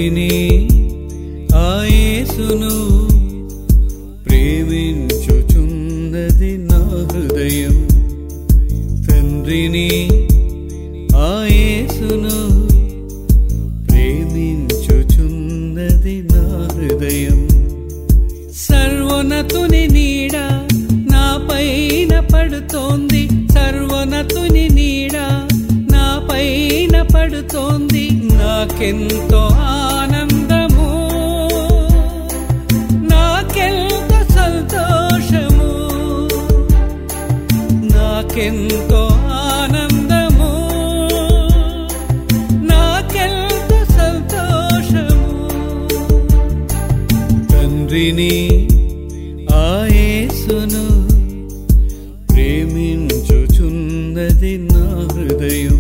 తండ్రిని ఆయేసును ప్రేమించుచున్నది నా హృదయం తండ్రిని ఆయేసును ప్రేమించుచున్నది నా హృదయం సర్వోన్నతుని నీడ నా పైన పడుతోంది సర్వోన్నతుని నీడ నా పైన పడుతోంది నాకెంతో ఆనందము నాకెంత సంతోషము నాకెంతో ఆనందము నాకెంత సంతోషము తండ్రిని ఆయేసును ప్రేమించుచున్నది నా హృదయం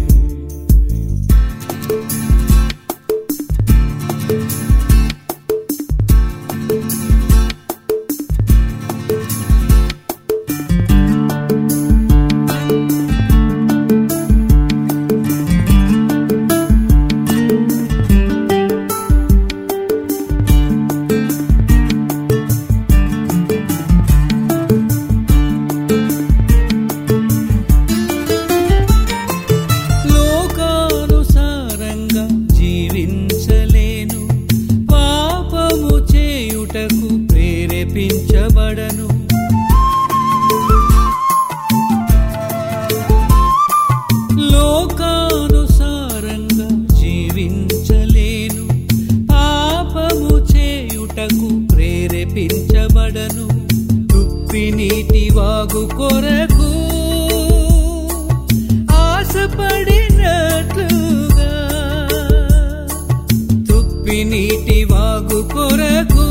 లోకానుసారంగా జీవించలేను పాపము చేయుటకు ప్రేరేపించబడను లోకానుసారంగా జీవించలేను పాపము చేయుటకు ప్రేరేపించబడను తుప్పి నీటి వాగు కొరకు ఆశపడినట్లుగా తుప్పి నీటి వాగు కొరకు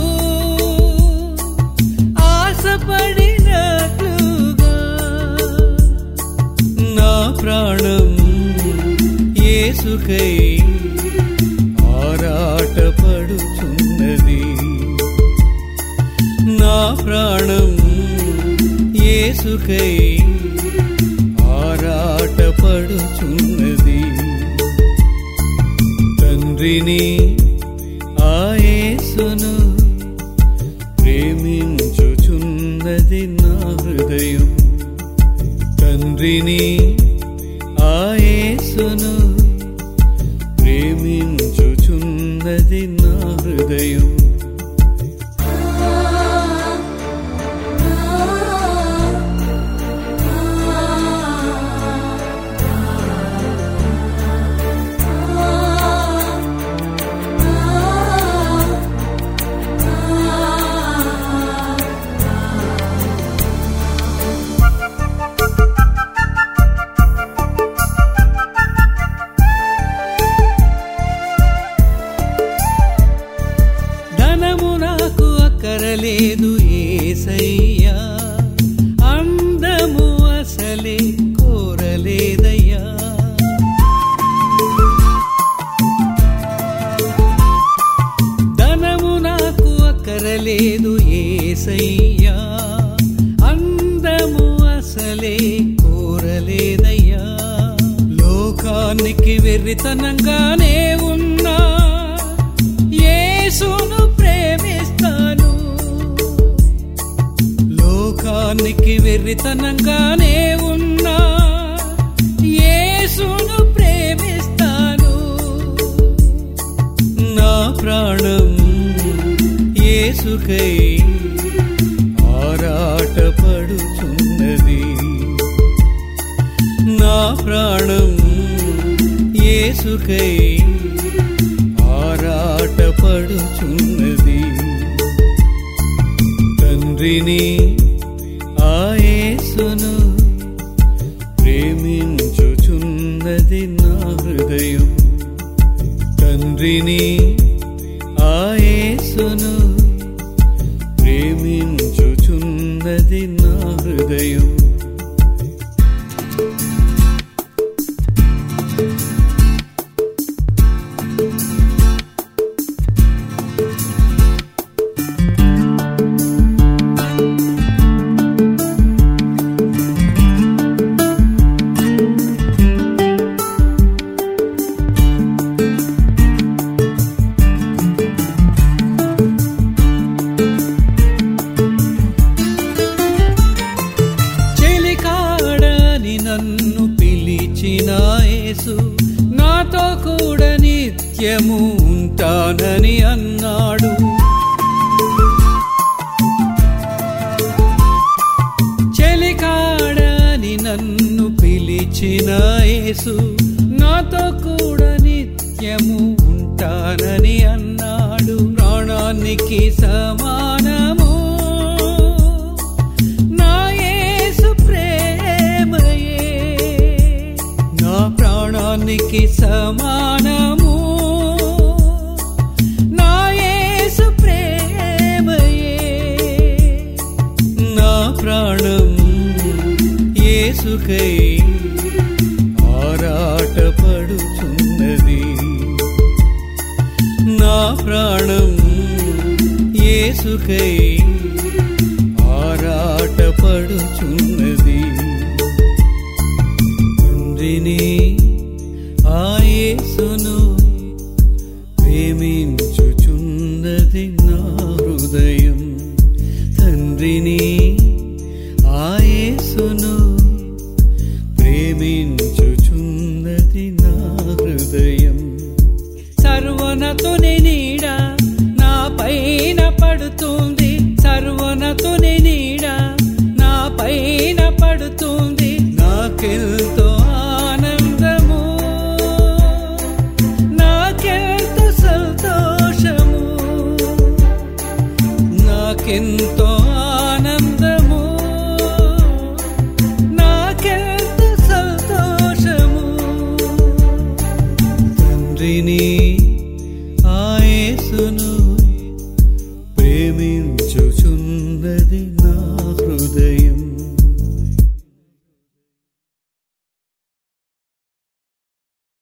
ఆశపడినట్లుగా నా ప్రాణం యేసుకై ఆరాటపడుచున్నది నా ప్రాణం యేసుకై ఆరాటపడుచున్నది తండ్రిని ఆయేసును ప్రేమించుచున్నది నా హృదయం తండ్రిని ఆయేసును ప్రేమించుచున్నది నా హృదయం ధనము నాకు అక్కరలేదు ఏసయ్యా అందము అసలే కోరలేదయ్యా ధనము నాకు అక్కరలేదు ఏసయ్యా అందము అసలే కోరలేదయ్యా లోకానికి వెర్రితనంగానే ఉన్నా యేసును ప్రేమిస్తాను లోకానికి వెర్రితనంగానే ఉన్నా యేసును ప్రేమిస్తాను నా ప్రాణం యేసుకై ఆరాటపడుచున్నది నా ప్రాణం యేసుకై ఆరాటపడుచున్నది తండ్రిని ఆయేసును ప్రేమించుచున్నది నా హృదయం తండ్రిని ఆయేసును ప్రేమించుచున్నది నా హృదయం ఉంటానని అన్నాడు చెలికాడని నన్ను పిలిచిన యేసు నాతో కూడా నిత్యము ఉంటానని అన్నాడు ప్రాణానికి సమానము నా యేసు ప్రేమయే నా ప్రాణానికి సమానము నా యేసు ప్రేమయే నా ప్రాణం యేసుకై ఆరాటపడుచున్నది నా ప్రాణం యేసుకై ఆరాటపడుచున్నది తండ్రిని ఆ యేసును ప్రేమించుచున్నది నా హృదయం